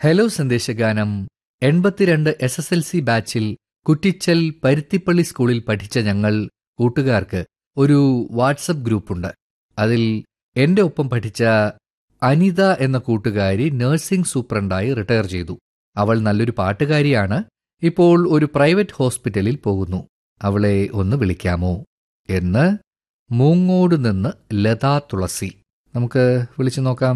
Hello സന്ദേശഗാനം എൺപത്തിരണ്ട് S S L C ബാച്ചിൽ കുറ്റിച്ചൽ പരുത്തിപ്പള്ളി സ്കൂളിൽ പഠിച്ച ഞങ്ങൾ കൂട്ടുകാർക്ക് ഒരു വാട്സപ്പ് ഗ്രൂപ്പുണ്ട് അതിൽ എന്റെ ഒപ്പം പഠിച്ച അനിത എന്ന കൂട്ടുകാരി നഴ്സിംഗ് സൂപ്രണ്ടായി റിട്ടയർ ചെയ്തു അവൾ നല്ലൊരു പാട്ടുകാരിയാണ് ഇപ്പോൾ ഒരു പ്രൈവറ്റ് ഹോസ്പിറ്റലിൽ പോകുന്നു അവളെ ഒന്ന് വിളിക്കാമോ എന്ന് മൂങ്ങോട് നിന്ന് ലതാ തുളസി നമുക്ക് വിളിച്ചു നോക്കാം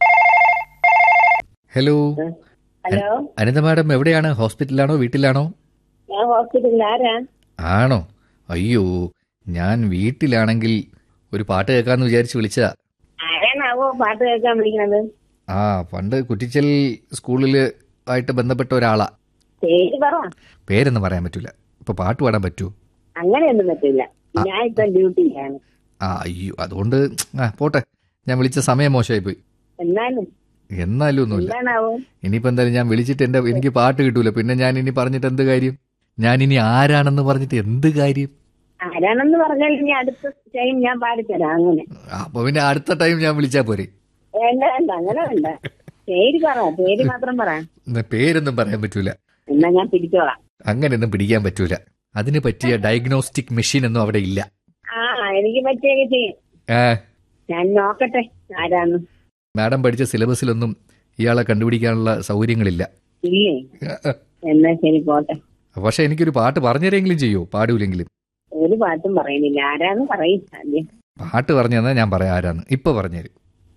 ഹലോ ഹലോ അനിത മാഡം എവിടെയാണ് ഹോസ്പിറ്റലിലാണോ വീട്ടിലാണോ ഞാൻ ഹോസ്പിറ്റലിൽ ആരാ ആണോ അയ്യോ ഞാൻ വീട്ടിലാണെങ്കിൽ ഒരു പാട്ട് കേൾക്കാന്ന് വിചാരിച്ച് വിളിച്ചതാ ആരാണാവോ പാട്ട് കേൾക്കാൻ വിളിക്കണത് ആ പണ്ട് കുറ്റിച്ചൽ സ്കൂളിൽ ആയിട്ട് ബന്ധപ്പെട്ട ഒരാളാ പേര് പറ പേരൊന്നും പറയാൻ പറ്റൂല ഇപ്പൊ പാട്ട് പാടാൻ പറ്റൂ അങ്ങനെയൊന്നും പറ്റില്ല ഞാൻ ഇപ്പൊ ഡ്യൂട്ടിയിലാണ് ആ അയ്യോ അതുകൊണ്ട് ആ പോട്ടെ ഞാൻ വിളിച്ച സമയം മോശമായി പോയി എന്നാലും എന്നാലും ഒന്നുമില്ല എന്താണാവോ ഇനിയിപ്പോ എന്തായാലും ഞാൻ വിളിച്ചിട്ട് എന്റെ എനിക്ക് പാട്ട് കിട്ടൂല പിന്നെ ഞാൻ ഇനി പറഞ്ഞിട്ട് എന്ത് കാര്യം ഞാൻ ഇനി ആരാണെന്ന് പറഞ്ഞിട്ട് എന്ത് കാര്യം ആരാണെന്ന് പറഞ്ഞാൽ ഇനി അടുത്ത ടൈം ഞാൻ പാടിത്തരാം അങ്ങനെ അപ്പൊ പിന്നെ അടുത്ത ടൈം ഞാൻ വിളിച്ചാ പോരെ വേണ്ട വേണ്ട അങ്ങനെ വേണ്ട പേര് പറ പേര് മാത്രം പറ എന്നാ പേരൊന്നും പറയാൻ പറ്റൂല എന്നാ ഞാൻ പിടിച്ചോളാം അങ്ങനെയൊന്നും പിടിക്കാൻ പറ്റൂല അതിന് പറ്റിയ ഡയഗ്നോസ്റ്റിക് മെഷീൻ ഒന്നും അവിടെ ഇല്ല ആ എനിക്ക് പറ്റിയൊക്കെ ചെയ്യും ആ, ഞാൻ നോക്കട്ടെ ആരാന്ന് മാഡം പഠിച്ച സിലബസിലൊന്നും ഇയാളെ കണ്ടുപിടിക്കാനുള്ള സൗകര്യങ്ങളില്ല ഇല്ലേ എന്നാ ശരി പോട്ടെ പക്ഷെ എനിക്കൊരു പാട്ട് പറഞ്ഞുതരെങ്കിലും ചെയ്യോ പാടൂലെങ്കിലും ഒരു പാട്ടും പറയുന്നില്ല ആരാന്ന് പറയും ആദ്യം പാട്ട് പറഞ്ഞു തന്നാൽ ഞാൻ പറയാം ആരാന്ന് ഇപ്പൊ പറഞ്ഞുതരും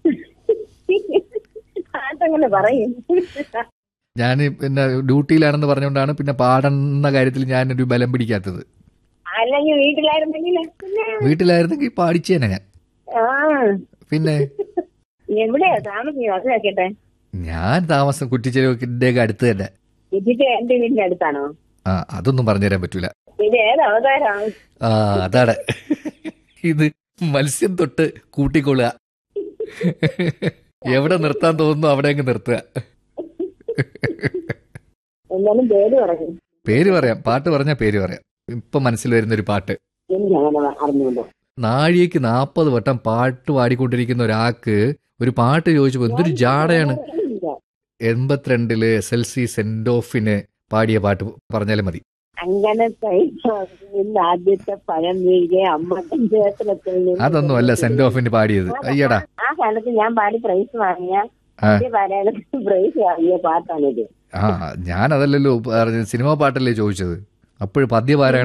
പാട്ടങ്ങനെ പറയും ഞാൻ പിന്നെ ഡ്യൂട്ടിയിലാണെന്ന് പറഞ്ഞുകൊണ്ടാണ് പിന്നെ പാടുന്ന കാര്യത്തിൽ ഞാനൊരു ബലം പിടിക്കാത്തത് അല്ലെങ്കിൽ വീട്ടിലായിരുന്നെങ്കിൽ പിന്നെ വീട്ടിലായിരുന്നെങ്കിൽ പാടിച്ചേനെ ഞാൻ ആ പിന്നെ എവിടെയാ താമസിക്കുന്നത് അത് കേക്കട്ടെ ഞാൻ താമസം കുറ്റിച്ചെരുവിന്റെ അടുത്ത് തന്നെ ഇതിട്ട് എന്റെ വീടിന്റെ അടുത്താണോ ആ അതൊന്നും പറഞ്ഞുതരാൻ പറ്റൂല ഇത് ഏത് അവതാരമാണ് ആ അതാണ് ഇത് മത്സ്യം തൊട്ട് കൂട്ടിക്കൊള്ളുക എവിടെ നിർത്താൻ തോന്നുന്നു അവിടെ അങ്ങ് നിർത്തുക എന്നാലും പേര് പറഞ്ഞു പേര് പറയാം പാട്ട് പറഞ്ഞാൽ പേര് പറയാം ഇപ്പൊ മനസ്സിൽ വരുന്ന ഒരു പാട്ട് എനിക്ക് അങ്ങനെ അറിഞ്ഞുണ്ടോ നാഴികക്ക് നാൽപ്പത് വട്ടം പാട്ട് പാടിക്കൊണ്ടിരിക്കുന്ന ഒരാൾക്ക് ഒരു പാട്ട് ചോദിച്ചപ്പോൾ എന്തൊരു ജാടയാണ് എൺപത്തിരണ്ടില് എസ് എൽ സി സെന്റ് ഓഫിന് പാടിയ പാട്ട് പറഞ്ഞാലും മതി അങ്ങനെ ഇന്ന് ആദ്യത്തെ പഴം വീഴുക അമ്മത്തഞ്ച് വയസ്സിലൊക്കെ അതൊന്നും അല്ല സെന്റ് ഓഫിന് പാടിയത് അയ്യടാ ആ കാലത്ത് ഞാൻ പാടി പ്രൈസ് വാങ്ങിയ ആ. എന്റെ പാരായണത്തിന് പ്രൈസ് വാങ്ങിയ പാട്ടാണിത് ആ ഞാൻ അതല്ലല്ലോ പറഞ്ഞത് സിനിമാ പാട്ടല്ലേ ചോദിച്ചത് അപ്പോഴും പദ്യപാരായണം